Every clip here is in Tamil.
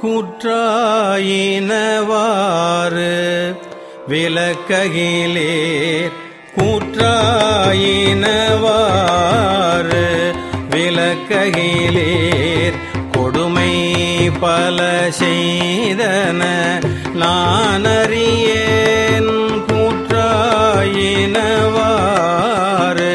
கூற்றாயினவாறு விளக்ககிலேர் கூற்றாயினவாறு விளக்ககிலேர் கொடுமை பல செய்தன நான் அறியேன் கூற்றாயினவாறு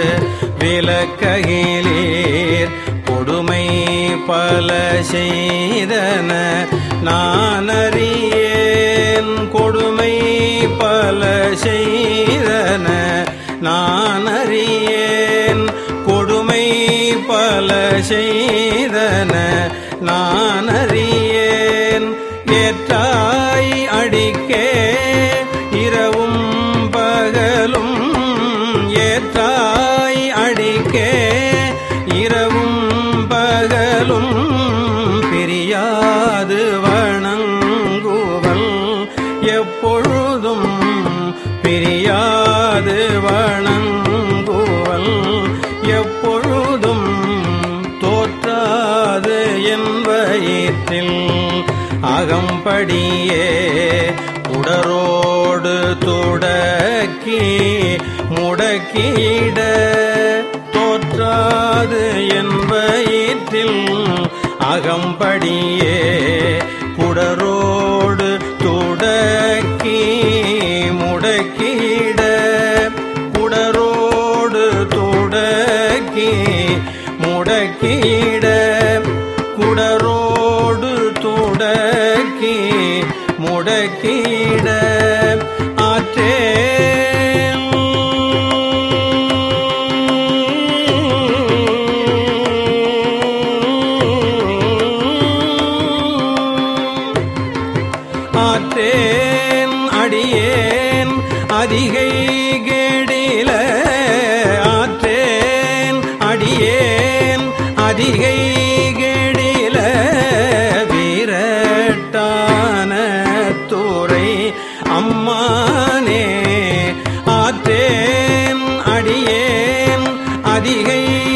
விளக்ககிலேர் கொடுமை பல செய்தன நான் அறியேன் கொடுமை பல செய்தன நான் அறியேன் கொடுமை பல செய்தன நான் அறியேன் ஏற்றாய் அடிக்கே இரவும் பகலும் ஏற்றாய் அடிக்கே இரவும் பகலும் பிரியாது வணங்குவல் எப்பொழுதும் பிரியாது வணங்குவல் எப்பொழுதும் தோற்றாது என் வயிற்றில் அகம்படியே உடரோடு துடக்கி முடக்கிட தோற்றாது என் வயிற்றில் அகம்படியே குடரோடு துடக்கி முடக்கிட குடரோடு துடக்கி முடக்கிட குடரோடு துடக்கி முடக்கிட ஆற்றே ஆற்றேன் அடியேன் அதிகை கேடில ஆற்றேன் அடியேன் அதிகை கேடில வீரட்டான துறை அம்மானே ஆற்றேன் அடியேன் அதிகை